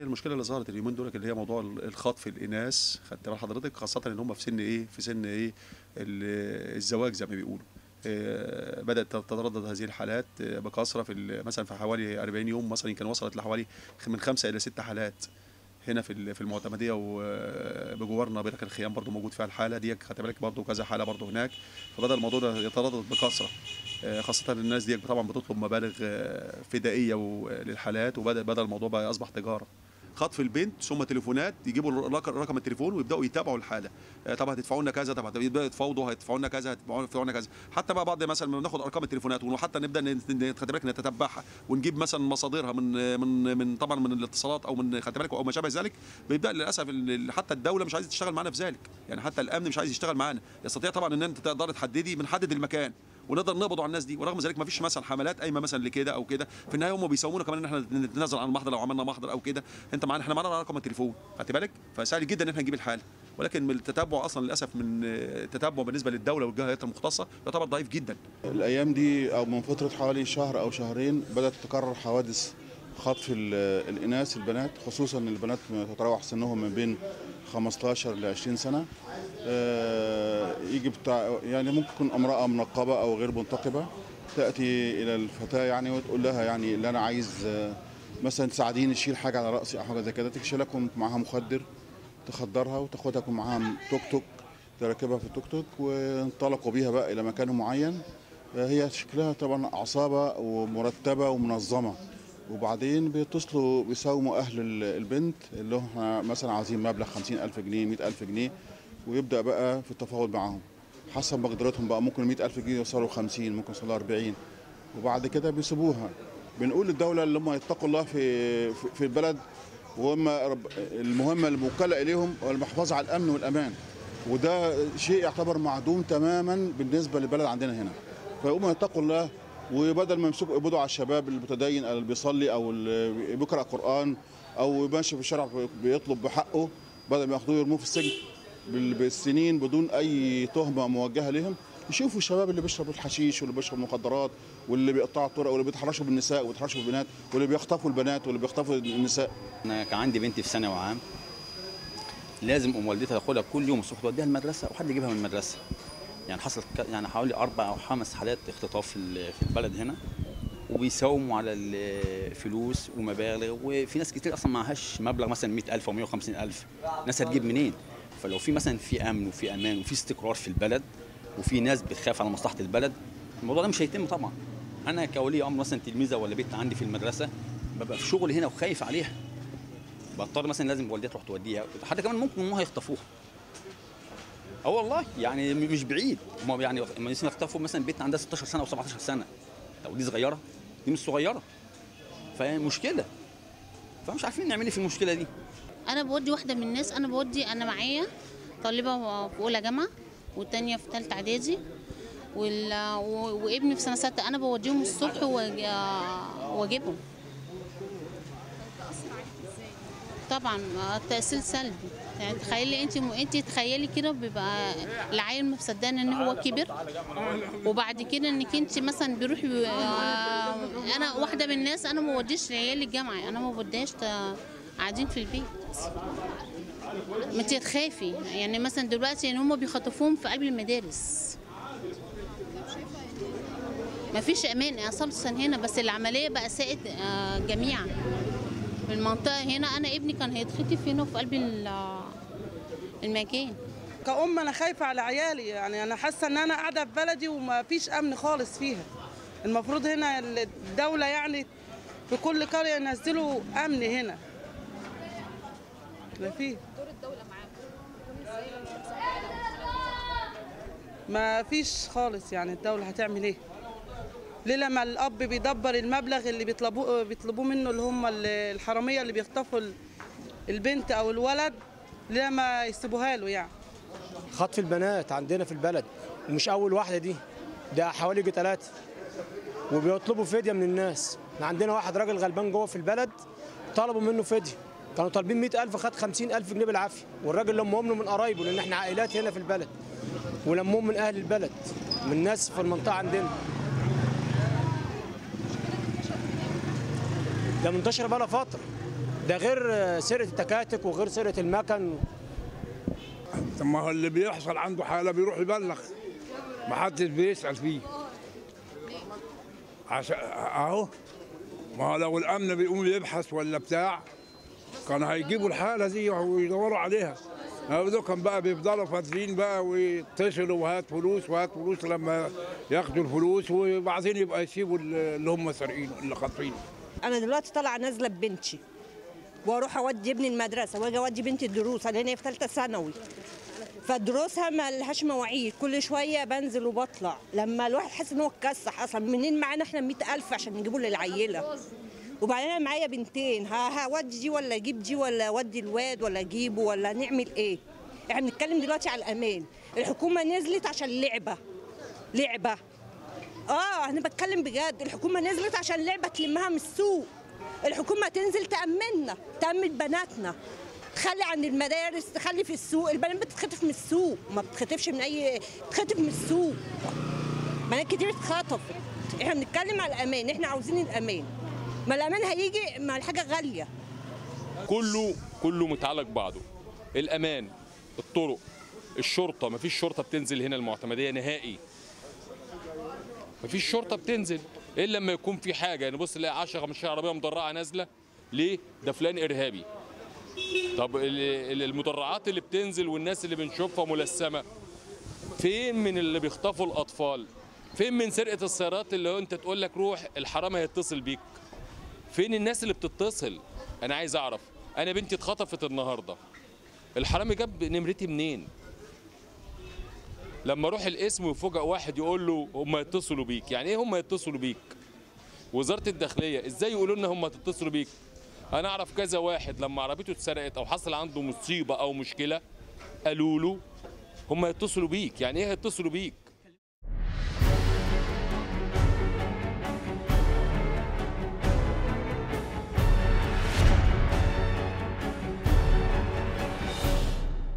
المشكله اللي ظهرت اليومين دول اللي هي موضوع الخطف الاناث خدت بال حضرتك خاصه ان هم في سن ايه في سن ايه ال- الزواج زي ما بيقولوا آه، بدات تتردد هذه الحالات آه، بكثره في ال- مثلا في حوالي 40 يوم مثلا يمكن وصلت لحوالي من خمسه الى ست حالات هنا في ال- في المعتمديه وبجوارنا بركه الخيام برضو موجود فيها الحاله دي خدت بالك برضو كذا حاله برضو هناك فبدا الموضوع ده يتردد بكثره آه، خاصه الناس دي طبعا بتطلب مبالغ آه، فدائيه و- للحالات وبدا بدا الموضوع بقى اصبح تجاره خطف البنت ثم تليفونات يجيبوا الرقم رقم التليفون ويبداوا يتابعوا الحاله آه، طب هتدفعوا لنا كذا طب يبداوا يتفاوضوا هيدفعوا لنا كذا هيدفعوا لنا كذا حتى بقى بعض مثلا لما بناخد ارقام التليفونات وحتى نبدا ن- ن- خدت بالك نتتبعها ونجيب مثلا مصادرها من من من طبعا من الاتصالات او من خدت بالك او ما شابه ذلك بيبدا للاسف ال- حتى الدوله مش عايزه تشتغل معانا في ذلك يعني حتى الامن مش عايز يشتغل معانا يستطيع طبعا ان انت تقدر تحددي بنحدد المكان ونقدر نقبض على الناس دي ورغم ذلك ما فيش مثلا حملات قايمه مثلا لكده او كده في النهايه هم بيساومونا كمان ان احنا نتنازل عن المحضر لو عملنا محضر او كده انت معانا احنا معانا رقم التليفون خدت بالك فسهل جدا ان احنا نجيب الحاله ولكن من التتبع اصلا للاسف من التتبع بالنسبه للدوله والجهات المختصه يعتبر ضعيف جدا الايام دي او من فتره حوالي شهر او شهرين بدات تتكرر حوادث خطف ال- الاناث البنات خصوصا البنات تتراوح سنهم من بين 15 ل 20 سنه آه، يجي بتاع يعني ممكن تكون امراه منقبه او غير منتقبه تاتي الى الفتاه يعني وتقول لها يعني اللي انا عايز آه، مثلا تساعديني اشيل حاجه على راسي او حاجه زي كده تكشي لكم معاها مخدر تخدرها وتاخدها يكون معاها توك توك تركبها في التوك توك وانطلقوا بيها بقى الى مكان معين هي شكلها طبعا عصابه ومرتبه ومنظمه وبعدين بيتصلوا بيساوموا اهل ال- البنت اللي هم مثلا عايزين مبلغ 50000 جنيه 100000 جنيه ويبدا بقى في التفاوض معاهم حسب مقدرتهم بقى ممكن 100000 جنيه يوصلوا 50 ممكن يوصلوا 40 وبعد كده بيسيبوها بنقول للدوله اللي هم يتقوا الله في في- في البلد وهم رب- المهمه الموكله اليهم هو المحافظه على الامن والامان وده شيء يعتبر معدوم تماما بالنسبه للبلد عندنا هنا فيقوموا يتقوا الله وبدل ما يمسكوا يقبضوا على الشباب المتدين اللي بيصلي او اللي بيقرا قران او ماشي في الشارع بيطلب بحقه بدل ما ياخدوه يرموه في السجن بال- بالسنين بدون اي تهمه موجهه لهم يشوفوا الشباب اللي بيشربوا الحشيش واللي بيشربوا المخدرات واللي بيقطعوا الطرق واللي بيتحرشوا بالنساء وبيتحرشوا بالبنات واللي بيخطفوا البنات واللي بيخطفوا النساء انا كان عندي بنتي في ثانوي عام لازم ام والدتها تاخدها كل يوم الصبح توديها المدرسه وحد يجيبها من المدرسه يعني حصلت ك- يعني حوالي اربع او خمس حالات اختطاف في ال- في البلد هنا وبيساوموا على الفلوس ومبالغ وفي ناس كتير اصلا معهاش مبلغ مثلا 100000 او 150000 ناس هتجيب منين فلو في مثلا في امن وفي امان وفي استقرار في البلد وفي ناس بتخاف على مصلحه البلد الموضوع ده مش هيتم طبعا انا كولي امر مثلا تلميذه ولا بنت عندي في المدرسه ببقى في شغل هنا وخايف عليها بضطر مثلا لازم والدتها تروح توديها حتى كمان ممكن امها يخطفوها اه والله يعني م- مش بعيد هم يعني لما يصير يخطفوا مثلا بنت عندها 16 سنه او 17 سنه طب دي صغيره دي مش صغيره فمشكله فمش عارفين نعمل ايه في المشكله دي انا بودي واحده من الناس انا بودي انا معايا طالبه في اولى جامعه والتانيه في ثالثه اعدادي وال... و... وابني في سنه سته انا بوديهم الصبح وأج- واجيبهم طبعا التاثير سلبي يعني تخيلي انت انت تخيلي كده بيبقى العيل مصدقان ان هو كبر وبعد كده انك انت مثلا بيروح آه، انا واحده من الناس انا ما بوديش عيالي الجامعه انا ما بوديهاش ت- قاعدين في البيت ما انت تخافي يعني مثلا دلوقتي ان هم بيخطفوهم في قلب المدارس ما فيش امان اساسا هنا بس العمليه بقى سائد آه، جميعا في المنطقه هنا انا ابني كان هيتخطف هنا في قلب ال- المكان كأم أنا خايفة على عيالي يعني أنا حاسة إن أنا قاعدة في بلدي وما فيش أمن خالص فيها المفروض هنا الدولة يعني في كل قرية ينزلوا أمن هنا ما في ما فيش خالص يعني الدولة هتعمل ايه ليه لما الأب بيدبر المبلغ اللي بيطلبوه بيطلبوه منه اللي هم ال- الحرامية اللي بيخطفوا ال- البنت أو الولد ليه ما يسيبوها له يعني خطف البنات عندنا في البلد ومش اول واحده دي ده حوالي يجي ثلاثه وبيطلبوا فديه من الناس إحنا عندنا واحد راجل غلبان جوه في البلد طلبوا منه فديه كانوا طالبين 100000 خد 50000 جنيه بالعافيه والراجل لمهم له من قرايبه لان احنا عائلات هنا في البلد ولمهم من اهل البلد من ناس في المنطقه عندنا ده منتشره بقى لها فتره ده غير آه، سرقه التكاتك وغير سرقه المكن طب ما هو اللي بيحصل عنده حاله بيروح يبلغ ما حدش بيسال فيه عشان اهو ما هو لو الامن بيقوم يبحث ولا بتاع كان هيجيبوا الحاله دي ويدوروا عليها هذول كان بقى بيفضلوا فاترين بقى ويتصلوا وهات فلوس وهات فلوس لما ياخدوا الفلوس وبعدين يبقى يسيبوا اللي هم سارقينه اللي خاطفينه انا دلوقتي طالعه نازله ببنتي واروح اودي ابني المدرسه واجي اودي بنتي الدروس لان هي في ثالثه ثانوي فدروسها ما لهاش مواعيد كل شويه بنزل وبطلع لما الواحد حاسس ان هو اتكسح اصلا منين معانا احنا 100000 عشان نجيبه للعيله وبعدين انا معايا بنتين ها هودي دي ولا اجيب دي ولا اودي الواد ولا اجيبه ولا نعمل ايه احنا بنتكلم دلوقتي على الامان الحكومه نزلت عشان لعبه لعبه اه انا بتكلم بجد الحكومه نزلت عشان لعبه تلمها من السوق الحكومه تنزل تامننا تامن بناتنا تخلي عن المدارس تخلي في السوق البنات بتتخطف من السوق ما بتتخطفش من اي بتتخطف من السوق بنات كتير اتخطفت احنا بنتكلم على الامان احنا عاوزين الامان ما الامان هيجي مع الحاجه غاليه كله كله متعلق بعضه الامان الطرق الشرطه مفيش شرطه بتنزل هنا المعتمديه نهائي مفيش شرطه بتنزل الا لما يكون في حاجه يعني بص تلاقي 10 15 عربيه مدرعه نازله ليه ده فلان ارهابي طب ال- ال- المدرعات اللي بتنزل والناس اللي بنشوفها ملثمه فين من اللي بيخطفوا الاطفال فين من سرقه السيارات اللي هو انت تقول لك روح الحرامي هيتصل بيك فين الناس اللي بتتصل انا عايز اعرف انا بنتي اتخطفت النهارده الحرامي جاب نمرتي منين لما اروح القسم ويفوجئ واحد يقول له هم يتصلوا بيك يعني ايه هم يتصلوا بيك وزاره الداخليه ازاي يقولوا لنا هم هتتصلوا بيك انا اعرف كذا واحد لما عربيته اتسرقت او حصل عنده مصيبه او مشكله قالوا له هم يتصلوا بيك يعني ايه هيتصلوا بيك